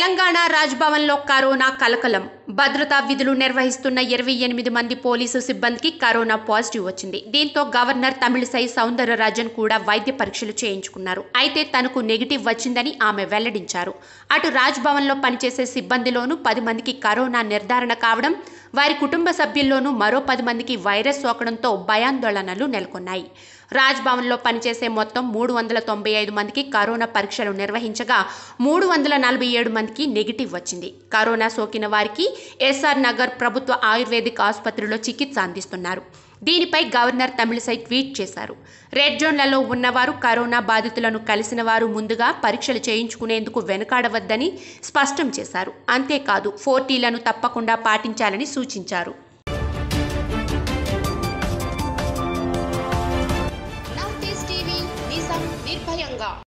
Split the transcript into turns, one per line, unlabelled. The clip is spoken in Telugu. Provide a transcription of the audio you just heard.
తెలంగాణ రాజ్భవన్లో కరోనా కలకలం భద్రతా విధులు నిర్వహిస్తున్న ఇరవై ఎనిమిది మంది పోలీసు సిబ్బందికి కరోనా పాజిటివ్ వచ్చింది దీంతో గవర్నర్ తమిళిసై సౌందరరాజన్ కూడా వైద్య పరీక్షలు చేయించుకున్నారు అయితే తనకు నెగిటివ్ వచ్చిందని ఆమె వెల్లడించారు అటు రాజ్భవన్లో పనిచేసే సిబ్బందిలోనూ పది మందికి కరోనా నిర్ధారణ కావడం వారి కుటుంబ సభ్యుల్లోనూ మరో పది మందికి వైరస్ సోకడంతో భయాందోళనలు నెలకొన్నాయి రాజ్భవన్లో పనిచేసే మొత్తం మూడు వందల తొంభై ఐదు మందికి కరోనా పరీక్షలు నిర్వహించగా మూడు వందల నలభై ఏడు మందికి నెగిటివ్ వచ్చింది కరోనా సోకిన వారికి ఎస్ఆర్ నగర్ ప్రభుత్వ ఆయుర్వేదిక్ ఆసుపత్రిలో చికిత్స అందిస్తున్నారు దీనిపై గవర్నర్ తమిళిసై ట్వీట్ చేశారు రెడ్ జోన్లలో ఉన్నవారు కరోనా బాధితులను కలిసిన వారు ముందుగా పరీక్షలు చేయించుకునేందుకు వెనుకాడవద్దని స్పష్టం చేశారు అంతేకాదు ఫోర్టీలను తప్పకుండా పాటించాలని సూచించారు
నవ్ టీవీ నిజం నిర్భయంగా